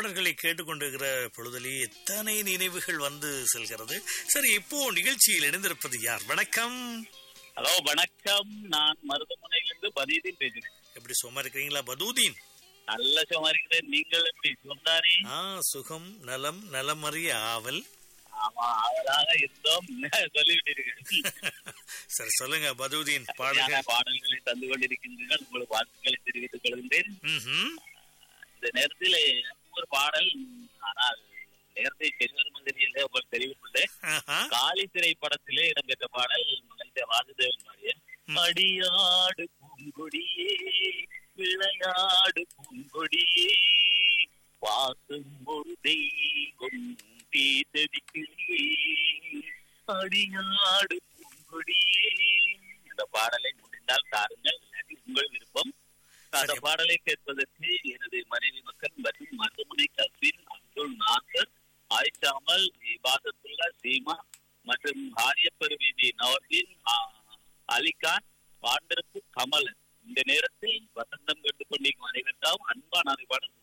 பாடல்களை கேட்டுக்கொண்டிருக்கிற பொழுதிலேயே எத்தனை நினைவுகள் வந்து செல்கிறது சரி இப்போ நிகழ்ச்சியில் இணைந்திருப்பது யார் வணக்கம் ஹலோ வணக்கம் நான் மருதமுனையிலிருந்து பதீதீன் பேசுகிறேன் எப்படி சும்மா இருக்கிறீங்களா பதூதீன் நல்ல சும்மா இருக்கிறேன் நீங்கள் எப்படி சுகம்தானே ஆ சுகம் நலம் நலமறிய ஆவல் ஆமா அவளாக இருந்தோம் சொல்லிவிட்டீர்கள் சரி சொல்லுங்க பதூதீன் அருமையான பாடல்கள் பாடல்களை தந்து கொண்டிருக்கின்றீர்கள் உங்களுக்கு வாழ்த்துக்களை தெரிவித்துக் கொள்கின்றேன் ம்ஹும். இந்த நேரத்தில் ஒரு பாடல் ஆனால் நேரத்தை பெருவரும் தெரியல உங்களுக்கு தெரிவித்துள்ளேன் ஆஹா. காளி திரைப்படத்திலே இடம்பெற்ற பாடல் மலைந்த வாசுதேவன் பாடிய அடியாடு பூங்கொடியே விளையாடு பூங்கொடியே பாசம் ஒரு தெய்வம் தீதடிக்கிளியே அடியாடு பூங்கொடியே இந்த பாடலை முடிந்தால் தாருங்கள் இல்லாட்டி உங்கள் விருப்பம் அந்த சரி. பாடலை கேட்பதற்கு எனது மனைவி மக்கள் மற்றும் மருத்துவமனை கஸ்வின் அப்துல் நாசர் ஆயிஷாமல் இபாதத்துல்லா சீமா மற்றும் ஆரியப்பர் வீதி நவர்தீன் அலிகான் பாண்டரப்பு கமலன் இந்த நேரத்தில் வசந்தம் கேட்டுக் கொண்டிருக்கும் அனைவருக்காகவும் அன்பான அறிவாளர்